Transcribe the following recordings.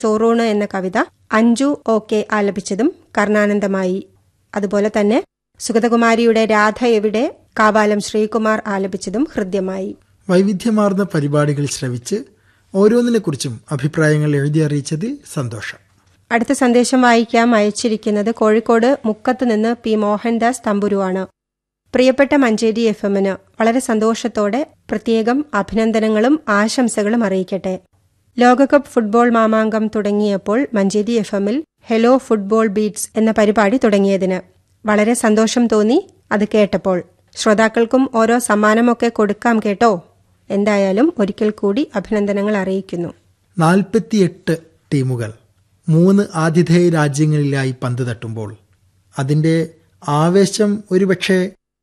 ചോറൂണ് എന്ന കവിത അഞ്ജു ഒ കെ ആലപിച്ചതും കർണാനന്ദമായി അതുപോലെ തന്നെ സുഗതകുമാരിയുടെ രാധ എവിടെ കാവാലം ശ്രീകുമാർ ആലപിച്ചതും ഹൃദ്യമായി വൈവിധ്യമാർന്ന പരിപാടികൾ ശ്രവിച്ച് ഓരോന്നിനെക്കുറിച്ചും അഭിപ്രായങ്ങൾ എഴുതി അറിയിച്ചതിൽ സന്തോഷം അടുത്ത സന്ദേശം വായിക്കാം അയച്ചിരിക്കുന്നത് കോഴിക്കോട് മുക്കത്ത് നിന്ന് പി മോഹൻദാസ് തമ്പുരുവാണ് പ്രിയപ്പെട്ട മഞ്ചേരി എഫ് എമ്മിന് വളരെ സന്തോഷത്തോടെ പ്രത്യേകം അഭിനന്ദനങ്ങളും ആശംസകളും അറിയിക്കട്ടെ ലോകകപ്പ് ഫുട്ബോൾ മാമാങ്കം തുടങ്ങിയപ്പോൾ മഞ്ചേരി എഫ് എമ്മിൽ ഹെലോ ഫുട്ബോൾ ബീറ്റ്സ് എന്ന പരിപാടി തുടങ്ങിയതിന് വളരെ സന്തോഷം തോന്നി അത് കേട്ടപ്പോൾ ശ്രോതാക്കൾക്കും ഓരോ സമ്മാനമൊക്കെ കൊടുക്കാം കേട്ടോ എന്തായാലും ഒരിക്കൽ കൂടി അഭിനന്ദനങ്ങൾ അറിയിക്കുന്നു നാൽപ്പത്തിയെട്ട് ടീമുകൾ മൂന്ന് ആതിഥേയ രാജ്യങ്ങളിലായി പന്ത് തട്ടുമ്പോൾ അതിൻ്റെ ആവേശം ഒരുപക്ഷെ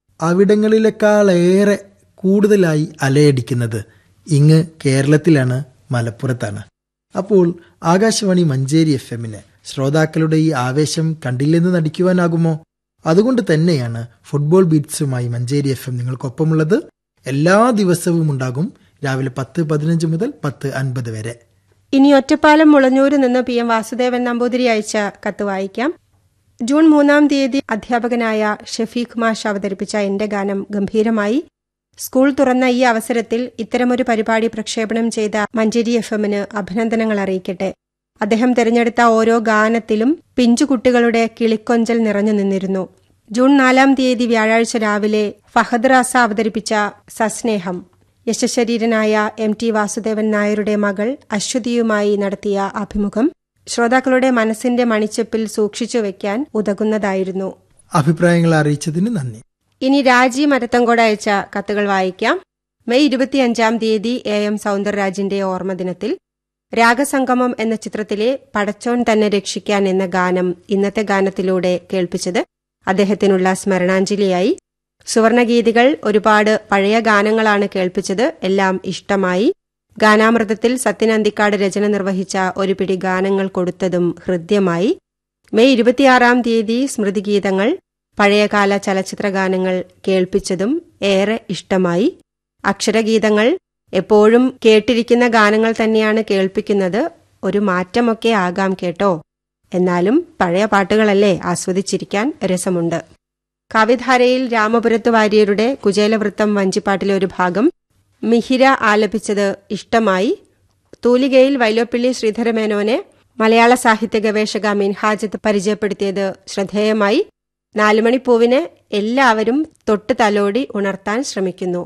അവിടങ്ങളിലേക്കാളേറെ കൂടുതലായി അലയടിക്കുന്നത് ഇങ്ങ് കേരളത്തിലാണ് മലപ്പുറത്താണ് അപ്പോൾ ആകാശവാണി മഞ്ചേരി എഫ് എമ്മിന് ശ്രോതാക്കളുടെ ഈ ആവേശം കണ്ടില്ലെന്ന് നടിക്കുവാനാകുമോ അതുകൊണ്ട് തന്നെയാണ് ഫുട്ബോൾ ബീറ്റ്സുമായി മഞ്ചേരി എഫ് എം നിങ്ങൾക്കൊപ്പമുള്ളത് എല്ലാ ദിവസവും ഉണ്ടാകും രാവിലെ പത്ത് പതിനഞ്ച് മുതൽ പത്ത് അൻപത് വരെ ഇനി ഒറ്റപ്പാലം മുളഞ്ഞൂര് നിന്ന് പി എം വാസുദേവൻ നമ്പൂതിരി അയച്ച കത്ത് വായിക്കാം ജൂൺ മൂന്നാം തീയതി അധ്യാപകനായ ഷെഫീഖ് മാഷ് അവതരിപ്പിച്ച എന്റെ ഗാനം ഗംഭീരമായി സ്കൂൾ തുറന്ന ഈ അവസരത്തിൽ ഇത്തരമൊരു പരിപാടി പ്രക്ഷേപണം ചെയ്ത മഞ്ചേരി എഫ് എമ്മിന് അഭിനന്ദനങ്ങൾ അറിയിക്കട്ടെ അദ്ദേഹം തിരഞ്ഞെടുത്ത ഓരോ ഗാനത്തിലും പിഞ്ചുകുട്ടികളുടെ കിളിക്കൊഞ്ചൽ നിറഞ്ഞു നിന്നിരുന്നു ജൂൺ നാലാം തീയതി വ്യാഴാഴ്ച രാവിലെ ഫഹദ് റാസ അവതരിപ്പിച്ച സസ്നേഹം യശശരീരനായ എം ടി വാസുദേവൻ നായരുടെ മകൾ അശ്വതിയുമായി നടത്തിയ അഭിമുഖം ശ്രോതാക്കളുടെ മനസ്സിന്റെ മണിച്ചപ്പിൽ സൂക്ഷിച്ചു വെക്കാൻ ഉതകുന്നതായിരുന്നു അഭിപ്രായങ്ങൾ അറിയിച്ചതിന് നന്ദി ഇനി രാജി മരത്തങ്കോട് അയച്ച കത്തുകൾ വായിക്കാം മെയ് ഇരുപത്തിയഞ്ചാം തീയതി എ എം സൗന്ദരരാജിന്റെ ഓർമ്മദിനത്തിൽ രാഗസംഗമം എന്ന ചിത്രത്തിലെ പടച്ചോൻ തന്നെ രക്ഷിക്കാൻ എന്ന ഗാനം ഇന്നത്തെ ഗാനത്തിലൂടെ കേൾപ്പിച്ചത് അദ്ദേഹത്തിനുള്ള സ്മരണാഞ്ജലിയായി സുവർണഗീതികൾ ഒരുപാട് പഴയ ഗാനങ്ങളാണ് കേൾപ്പിച്ചത് എല്ലാം ഇഷ്ടമായി ഗാനാമൃതത്തിൽ സത്യൻ അന്തിക്കാട് രചന നിർവഹിച്ച ഒരു പിടി ഗാനങ്ങൾ കൊടുത്തതും ഹൃദ്യമായി മെയ് ഇരുപത്തിയാറാം തീയതി സ്മൃതിഗീതങ്ങൾ പഴയകാല ചലച്ചിത്ര ഗാനങ്ങൾ കേൾപ്പിച്ചതും ഏറെ ഇഷ്ടമായി അക്ഷരഗീതങ്ങൾ എപ്പോഴും കേട്ടിരിക്കുന്ന ഗാനങ്ങൾ തന്നെയാണ് കേൾപ്പിക്കുന്നത് ഒരു മാറ്റമൊക്കെ ആകാം കേട്ടോ എന്നാലും പഴയ പാട്ടുകളല്ലേ ആസ്വദിച്ചിരിക്കാൻ രസമുണ്ട് കവിധാരയിൽ രാമപുരത്ത് വാര്യരുടെ കുചേലവൃത്തം വഞ്ചിപ്പാട്ടിലെ ഒരു ഭാഗം മിഹിര ആലപിച്ചത് ഇഷ്ടമായി തൂലികയിൽ വൈലോപ്പിള്ളി ശ്രീധരമേനോനെ മലയാള സാഹിത്യ ഗവേഷക മിൻഹാജത്ത് പരിചയപ്പെടുത്തിയത് ശ്രദ്ധേയമായി നാലുമണിപ്പൂവിന് എല്ലാവരും തൊട്ട് തലോടി ഉണർത്താൻ ശ്രമിക്കുന്നു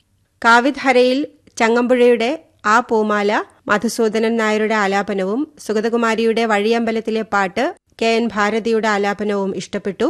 കാവിധാരയിൽ ചങ്ങമ്പുഴയുടെ ആ പൂമാല മധുസൂദനൻ നായരുടെ ആലാപനവും സുഗതകുമാരിയുടെ വഴിയമ്പലത്തിലെ പാട്ട് കെ എൻ ഭാരതിയുടെ ആലാപനവും ഇഷ്ടപ്പെട്ടു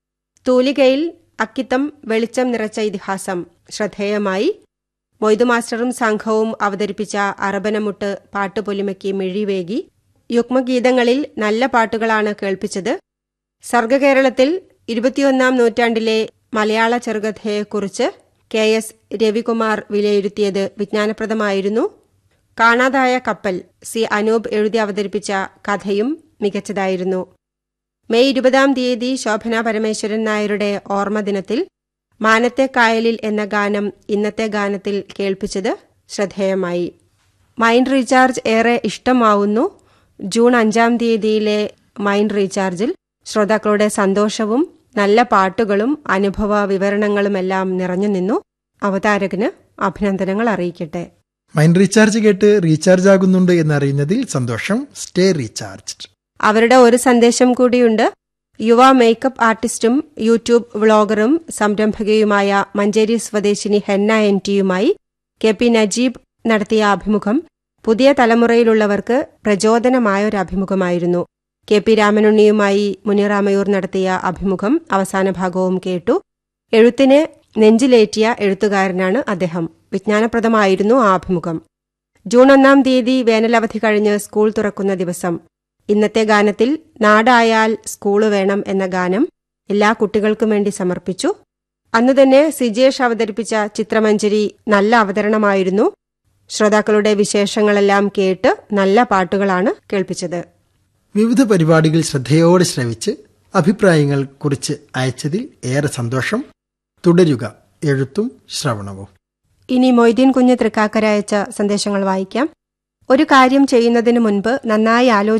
തൂലികയിൽ അക്കിത്തം വെളിച്ചം നിറച്ച ഇതിഹാസം ശ്രദ്ധേയമായി മൊയ്തു മാസ്റ്ററും സംഘവും അവതരിപ്പിച്ച അറബനമുട്ട് പാട്ടുപൊലിമയ്ക്ക് മിഴിവേകി യുഗ്മഗീതങ്ങളിൽ നല്ല പാട്ടുകളാണ് കേൾപ്പിച്ചത് സർഗകേരളത്തിൽ ഇരുപത്തിയൊന്നാം നൂറ്റാണ്ടിലെ മലയാള ചെറുകഥയെക്കുറിച്ച് കെ എസ് രവികുമാർ വിലയിരുത്തിയത് വിജ്ഞാനപ്രദമായിരുന്നു കാണാതായ കപ്പൽ സി അനൂപ് എഴുതി അവതരിപ്പിച്ച കഥയും മികച്ചതായിരുന്നു മെയ് ഇരുപതാം തീയതി ശോഭന പരമേശ്വരൻ നായരുടെ ഓർമ്മദിനത്തിൽ മാനത്തെ കായലിൽ എന്ന ഗാനം ഇന്നത്തെ ഗാനത്തിൽ കേൾപ്പിച്ചത് ശ്രദ്ധേയമായി മൈൻഡ് റീചാർജ് ഏറെ ഇഷ്ടമാവുന്നു ജൂൺ അഞ്ചാം തീയതിയിലെ മൈൻഡ് റീചാർജിൽ ശ്രോതാക്കളുടെ സന്തോഷവും നല്ല പാട്ടുകളും അനുഭവ വിവരണങ്ങളുമെല്ലാം നിറഞ്ഞു നിന്നു അവതാരകന് അഭിനന്ദനങ്ങൾ അറിയിക്കട്ടെ മൈൻഡ് റീചാർജ് കേട്ട് റീചാർജ് ആകുന്നുണ്ട് എന്നറിയുന്നതിൽ സന്തോഷം സ്റ്റേ റീചാർജ്ഡ് അവരുടെ ഒരു സന്ദേശം കൂടിയുണ്ട് യുവ മേക്കപ്പ് ആർട്ടിസ്റ്റും യൂട്യൂബ് വ്ളോഗറും സംരംഭകയുമായ മഞ്ചേരി സ്വദേശിനി ഹെന്ന എൻ ടിയുമായി കെ പി നജീബ് നടത്തിയ അഭിമുഖം പുതിയ തലമുറയിലുള്ളവർക്ക് പ്രചോദനമായ ഒരു അഭിമുഖമായിരുന്നു കെ പി രാമനുണ്ണിയുമായി മുനിറാമയൂർ നടത്തിയ അഭിമുഖം അവസാന ഭാഗവും കേട്ടു എഴുത്തിന് നെഞ്ചിലേറ്റിയ എഴുത്തുകാരനാണ് അദ്ദേഹം വിജ്ഞാനപ്രദമായിരുന്നു ആ അഭിമുഖം ജൂൺ ഒന്നാം തീയതി വേനലവധി കഴിഞ്ഞ് സ്കൂൾ തുറക്കുന്ന ദിവസം ഇന്നത്തെ ഗാനത്തിൽ നാടായാൽ സ്കൂള് വേണം എന്ന ഗാനം എല്ലാ കുട്ടികൾക്കും വേണ്ടി സമർപ്പിച്ചു അന്നു തന്നെ സിജേഷ് അവതരിപ്പിച്ച ചിത്രമഞ്ജരി നല്ല അവതരണമായിരുന്നു ശ്രോതാക്കളുടെ വിശേഷങ്ങളെല്ലാം കേട്ട് നല്ല പാട്ടുകളാണ് കേൾപ്പിച്ചത് വിവിധ പരിപാടികൾ ശ്രദ്ധയോടെ ശ്രവിച്ച് അഭിപ്രായങ്ങൾ കുറിച്ച് അയച്ചതിൽ ഏറെ സന്തോഷം തുടരുക എഴുത്തും ശ്രവണവും ഇനി മൊയ്തീൻ കുഞ്ഞ് തൃക്കാക്കര അയച്ച സന്ദേശങ്ങൾ വായിക്കാം ഒരു കാര്യം ചെയ്യുന്നതിന് മുൻപ് നന്നായി ആലോചിച്ച്